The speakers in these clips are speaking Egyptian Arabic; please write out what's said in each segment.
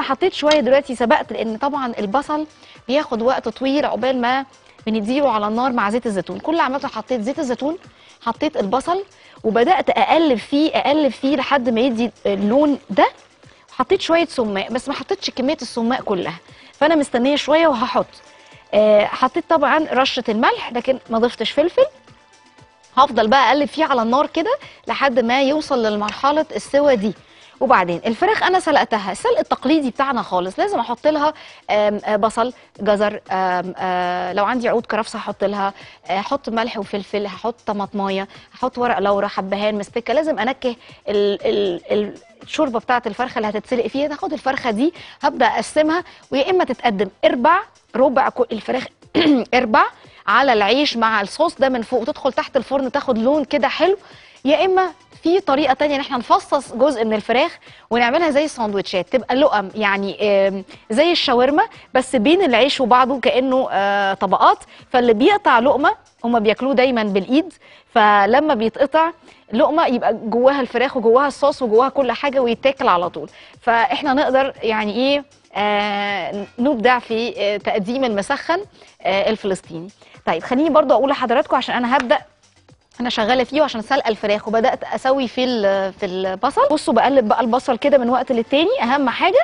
حطيت شويه دلوقتي سبقت لان طبعا البصل بياخد وقت طويل عقبال ما بنديله على النار مع زيت الزيتون كل اللي عملته حطيت زيت الزيتون حطيت البصل وبدات اقلب فيه اقلب فيه لحد ما يدي اللون ده حطيت شويه سماق بس ما حطيتش كميه السماق كلها فانا مستنيه شويه وهحط آه حطيت طبعا رشه الملح لكن ما ضفتش فلفل هفضل بقى اقلب فيه على النار كده لحد ما يوصل لمرحله السوى دي وبعدين الفراخ انا سلقتها السلق التقليدي بتاعنا خالص لازم احط لها آم، آه، بصل جزر آم، آه، لو عندي عود كرفس هحط لها آه، هحط ملح وفلفل هحط طماطمايه هحط ورق لورا حبهان مستكه لازم انكه ال- ال- الشوربه بتاعه الفرخه اللي هتتسلق فيها تاخد الفرخه دي هبدا اقسمها ويا اما تتقدم اربع ربع كو- الفراخ اربع على العيش مع الصوص ده من فوق وتدخل تحت الفرن تاخد لون كده حلو يا اما في طريقه تانية ان احنا نفصص جزء من الفراخ ونعملها زي الساندوتشات تبقى لقم يعني آم، زي الشاورما بس بين العيش وبعضه كانه آه، طبقات فاللي بيقطع لقمه هما بياكلوه دايما بالايد فلما بيتقطع لقمه يبقى جواها الفراخ وجواها الصوص وجواها كل حاجه ويتاكل على طول فاحنا نقدر يعني ايه آه نبدع في آه تقديم المسخن آه الفلسطيني طيب خليني برضو اقول لحضراتكم عشان انا هبدا انا شغاله فيه وعشان سلق الفراخ وبدات اسوي في ال- في البصل بصوا بقلب بقى البصل كده من وقت للتاني اهم حاجه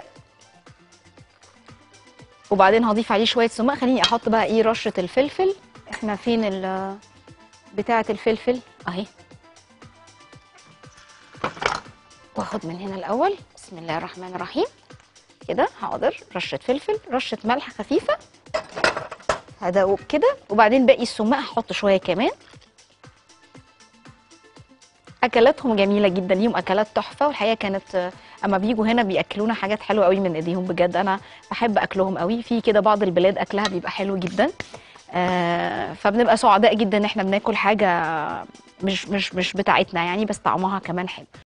وبعدين هضيف عليه شويه سماق خليني احط بقى ايه رشه الفلفل احنا فين ال بتاعه الفلفل اهي واخد من هنا الاول بسم الله الرحمن الرحيم كده حاضر رشه فلفل رشه ملح خفيفه هدوب كده وبعدين باقي السماق هحط شويه كمان اكلاتهم جميله جدا ليهم اكلات تحفه والحقيقه كانت آه، اما بيجوا هنا بياكلونا حاجات حلوه قوي من ايديهم بجد انا بحب اكلهم قوي في كده بعض البلاد اكلها بيبقى حلو جدا آه فبنبقى سعداء جدا ان احنا بناكل حاجه مش مش مش بتاعتنا يعني بس طعمها كمان حلو